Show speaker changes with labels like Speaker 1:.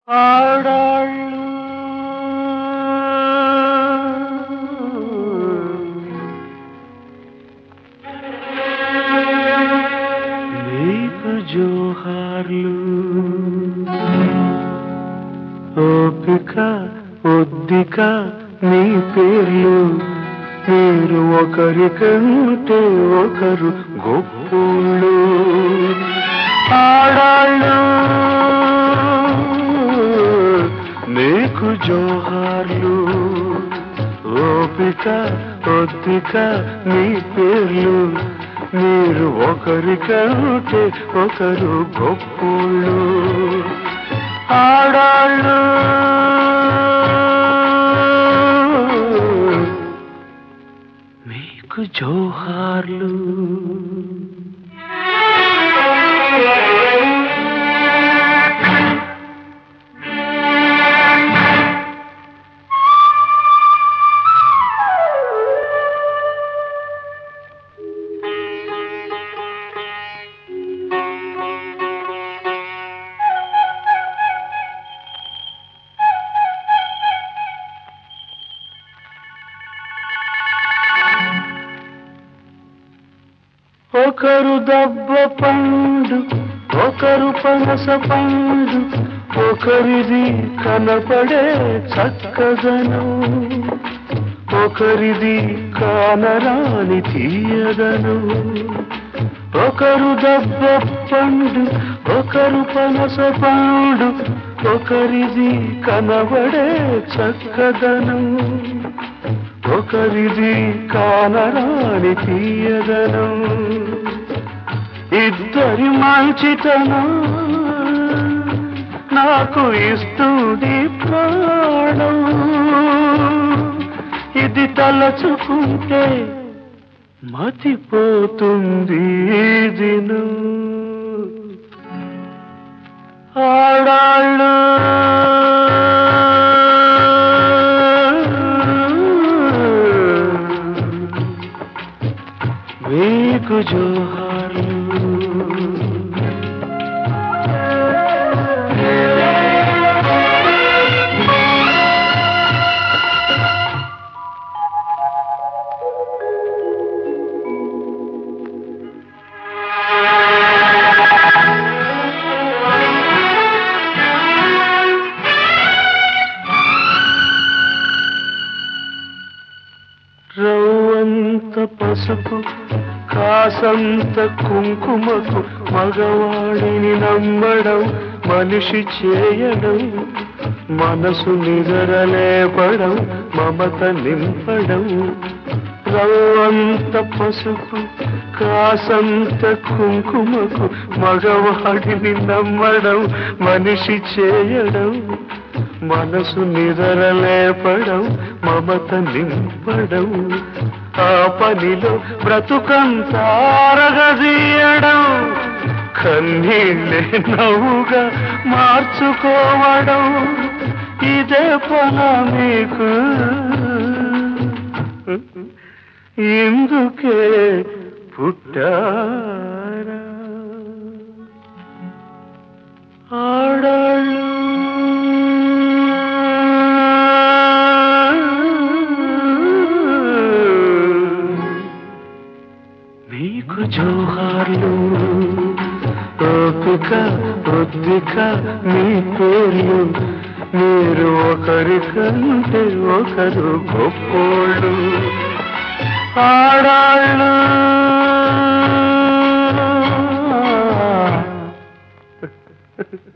Speaker 1: ఆడాళ్ళు నీకు జోహార్లు ఓపిక ఒద్దిక నీ పేర్లు మీరు ఒకరికంటే ఒకరు గొప్పోళ్ళు ఆడాళ్ళు నీకు జోహార్లు ఓపిక ఒద్దిక నీ పేర్లు మీరు ఒకరికంటే ఒకరు గొప్పోళ్ళు ఆడాళ్ళు మీకు జోహార్లు ఒకరు దబ్బ పండు ఒకరు పనస పండు ఒకరిది కనపడే చక్కదనం ఒకరిది కానరాని తీయదనం ఒకరు దబ్బ పండు ఒకరు పనస పండు ఒకరిది కనబడే చక్కదనం ఒకరిది కానరాని తీయదనం ఇద్దరి మంచితనం నాకు ఇస్తుంది ప్రాణం ఇది తలచుకుంటే మతిపోతుంది ఈ దినం ఆడాళ్ళు మీకు జోహార్లు రవ్వంత పసుపు కాసంత కుంకుమకు మగవాడిని నమ్మడం మనిషి చేయడం మనసు నిదరలేపడం మమత నింపడం రవ్వంత పసుపు కాసంత కుంకుమకు మగవాడిని నమ్మడం మనిషి చేయడం మనసు నిదరలేపడం మమత నింపడం ఆ పనిలో బ్రతుకంతారగదీయడం కన్నీళ్ళే నవ్వుగా మార్చుకోవడం ఇదే పన మీకు ఇందుకే పుట్టారా ఆడాళ్ళు మీకు జోహార్లు ఓపిక ఒద్దిక మీ పేర్లు మీరు ఒకరికంటే ఒకరు గొప్పోళ్ళు ఆడాళ్ళు